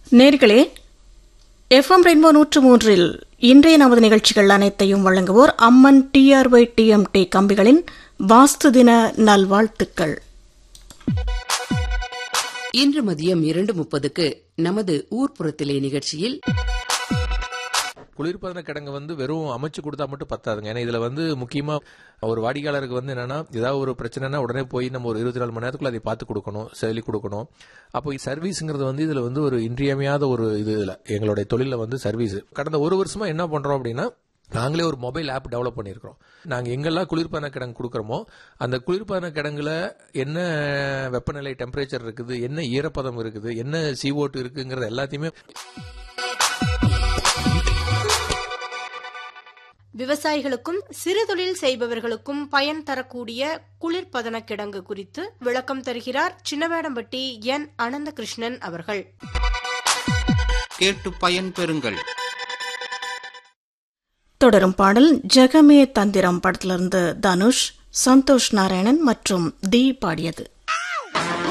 நேர்களே FM rainbow நூற்று மூன்றில் இன்றைய நமது நிகழ்ச்சிகள் அனைத்தையும் வழங்குவோர் அம்மன் டிஆர்ஒய் டிஎம்டி கம்பிகளின் வாஸ்து தின நல்வாழ்த்துக்கள் இன்று மதியம் இரண்டு முப்பதுக்கு நமது ஊர்ப்புறத்திலே நிகழ்ச்சியில் குளிர்பதன கிடங்கு வந்து வெறும் அமைச்சு கொடுத்தா மட்டும் பத்தாதுங்க ஏன்னா இதுல வந்து முக்கியமா ஒரு வாடிக்கையாளருக்கு வந்து என்னன்னா ஏதாவது ஒரு பிரச்சனைனா உடனே போய் நம்ம ஒரு இருபத்தி நாலு மணி நேரத்துக்குள்ள அதை பார்த்து கொடுக்கணும் சொல்லி கொடுக்கணும் அப்போ சர்வீஸ்ங்கிறது வந்து இதுல வந்து ஒரு இன்றியமையாத ஒரு இது இதுல எங்களுடைய தொழில வந்து சர்வீஸ் கடந்த ஒரு வருஷமா என்ன பண்றோம் அப்படின்னா நாங்களே ஒரு மொபைல் ஆப் டெவலப் பண்ணியிருக்கிறோம் நாங்கள் எங்கெல்லாம் குளிர்பான கிடங்கு கொடுக்குறோமோ அந்த குளிர்பான கிடங்குல என்ன வெப்பநிலை டெம்பரேச்சர் இருக்குது என்ன ஈரப்பதம் இருக்குது என்ன CO2 இருக்குங்கிறது எல்லாத்தையுமே விவசாயிகளுக்கும் சிறு தொழில் செய்பவர்களுக்கும் பயன் தரக்கூடிய குளிர்பதன கிடங்கு குறித்து விளக்கம் தருகிறார் சின்னவேடம்பட்டி என் அனந்தகிருஷ்ணன் அவர்கள் கேட்டு பயன் பெறுங்கள் தொடரும் பாடல் ஜெகமே தந்திரம் படத்திலிருந்து தனுஷ் சந்தோஷ் நாராயணன் மற்றும் தி பாடியது